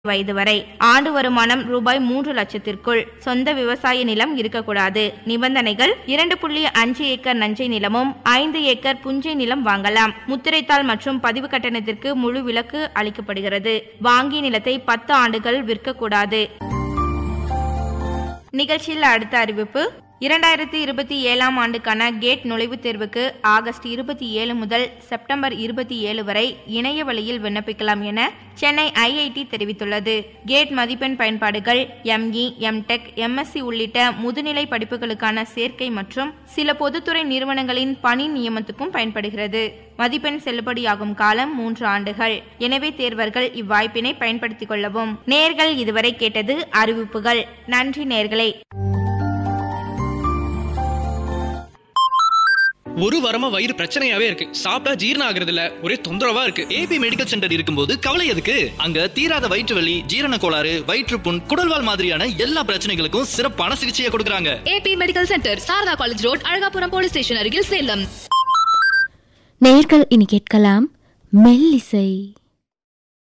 வயது வரை ஆண்டு வருமானம் ரூபாய் மூன்று லட்சத்திற்குள் சொந்த விவசாய நிலம் இருக்கக்கூடாது நிபந்தனைகள் இரண்டு புள்ளி அஞ்சு ஏக்கர் நஞ்சை நிலமும் ஐந்து ஏக்கர் புஞ்சை நிலம் வாங்கலாம் முத்திரைத்தாள் மற்றும் பதிவு கட்டணத்திற்கு முழு விலக்கு அளிக்கப்படுகிறது வாங்கிய நிலத்தை பத்து ஆண்டுகள் விற்கக்கூடாது நிகழ்ச்சியில் அடுத்த அறிவிப்பு இரண்டாயிரத்தி இருபத்தி ஏழாம் ஆண்டுக்கான கேட் நுழைவுத் தேர்வுக்கு ஆகஸ்ட் இருபத்தி ஏழு முதல் செப்டம்பர் இருபத்தி ஏழு வரை இணைய வழியில் விண்ணப்பிக்கலாம் என சென்னை ஐஐடி தெரிவித்துள்ளது கேட் மதிப்பெண் பயன்பாடுகள் எம்இ எம்டெக் எம்எஸ்சி உள்ளிட்ட முதுநிலை படிப்புகளுக்கான சேர்க்கை மற்றும் சில பொதுத்துறை நிறுவனங்களின் பணி நியமனத்துக்கும் பயன்படுகிறது மதிப்பெண் செல்லுபடியாகும் காலம் மூன்று ஆண்டுகள் எனவே தேர்வர்கள் இவ்வாய்ப்பினை பயன்படுத்திக் கொள்ளவும் நேர்கள் இதுவரை கேட்டது அறிவிப்புகள் நன்றி நேர்களே ஒரு வாரமா வயிறு பிரச்சனையாவே இருக்கு சாப்பிட்டா ஜீரணம் ஆகுறது இல்ல ஒரே தொந்தரவா இருக்கு ஏபி மெடிக்கல் சென்டர் இருக்கும்போது கவலை எதுக்கு அங்க தீராத வயிற்று வலி ஜீரண கோளாறு வயிற்றுப்புண் குடல்வால் மாதிரியான எல்லா பிரச்சனைகளுக்கும் சிறப்பான சிகிச்சையை கொடுக்கறாங்க AB medical centre Sharada college road Alagapuram police station அருகில் சேலம் நேர்கள் இனி கேட்கலாம் மெல்லிசை